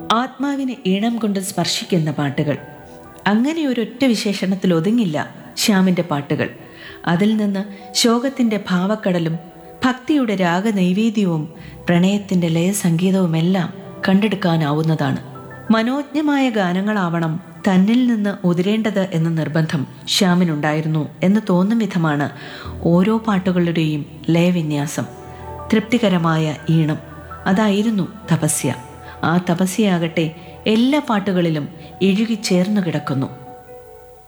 ആത്മാവിനെ ഈണം കൊണ്ട് സ്പർശിക്കുന്ന പാട്ടുകൾ അങ്ങനെ ഒരൊറ്റ വിശേഷണത്തിൽ ഒതുങ്ങില്ല ശ്യാമിൻ്റെ പാട്ടുകൾ അതിൽ നിന്ന് ശോകത്തിൻ്റെ ഭാവക്കടലും ഭക്തിയുടെ രാഗനൈവേദ്യവും പ്രണയത്തിൻ്റെ ലയസംഗീതവുമെല്ലാം കണ്ടെടുക്കാനാവുന്നതാണ് മനോജ്ഞമായ ഗാനങ്ങളാവണം തന്നിൽ നിന്ന് ഉതിരേണ്ടത് എന്ന നിർബന്ധം ശ്യാമിനുണ്ടായിരുന്നു എന്ന് തോന്നും വിധമാണ് ഓരോ പാട്ടുകളുടെയും ലയവിന്യാസം തൃപ്തികരമായ ഈണം അതായിരുന്നു തപസ്യ ആ തപസ്യയാകട്ടെ എല്ലാ പാട്ടുകളിലും ഇഴുകിച്ചേർന്നു കിടക്കുന്നു